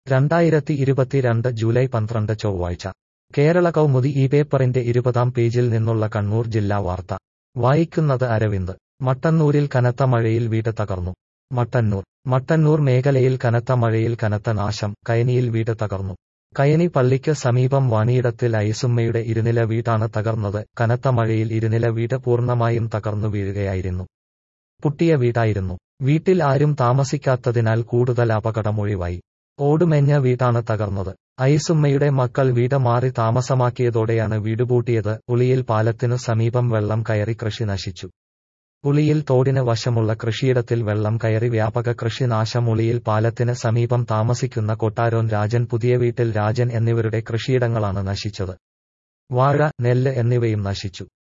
രണ്ടായിരത്തി ഇരുപത്തിരണ്ട് ജൂലൈ പന്ത്രണ്ട് ചൊവ്വാഴ്ച കേരള കൗമുദി ഈ പേപ്പറിന്റെ ഇരുപതാം പേജിൽ നിന്നുള്ള കണ്ണൂർ ജില്ലാ വാർത്ത വായിക്കുന്നത് അരവിന്ദ് മട്ടന്നൂരിൽ കനത്ത മഴയിൽ വീട് തകർന്നു മട്ടന്നൂർ മട്ടന്നൂർ മേഖലയിൽ കനത്ത മഴയിൽ കനത്ത നാശം കയനിയിൽ വീട് തകർന്നു കയനി പള്ളിക്ക് സമീപം വാണിയിടത്തിൽ ഐസുമ്മയുടെ ഇരുനില വീടാണ് തകർന്നത് കനത്ത മഴയിൽ ഇരുനില വീട് പൂർണ്ണമായും തകർന്നു വീഴുകയായിരുന്നു പുട്ടിയ വീടായിരുന്നു വീട്ടിൽ ആരും താമസിക്കാത്തതിനാൽ കൂടുതൽ അപകടമൊഴിവായി ഓടുമെഞ്ഞ വീടാണ് തകർന്നത് ഐസുമ്മയുടെ മക്കൾ വീട് മാറി താമസമാക്കിയതോടെയാണ് വീട് പൂട്ടിയത് ഉളിയിൽ പാലത്തിനു സമീപം വെള്ളം കയറി കൃഷി നശിച്ചു ഉളിയിൽ തോടിന് വശമുള്ള കൃഷിയിടത്തിൽ വെള്ളം കയറി വ്യാപക കൃഷിനാശം ഉളിയിൽ പാലത്തിന് സമീപം താമസിക്കുന്ന കൊട്ടാരോൻ രാജൻ പുതിയ വീട്ടിൽ രാജൻ എന്നിവരുടെ കൃഷിയിടങ്ങളാണ് നശിച്ചത് വാഴ നെല്ല് എന്നിവയും നശിച്ചു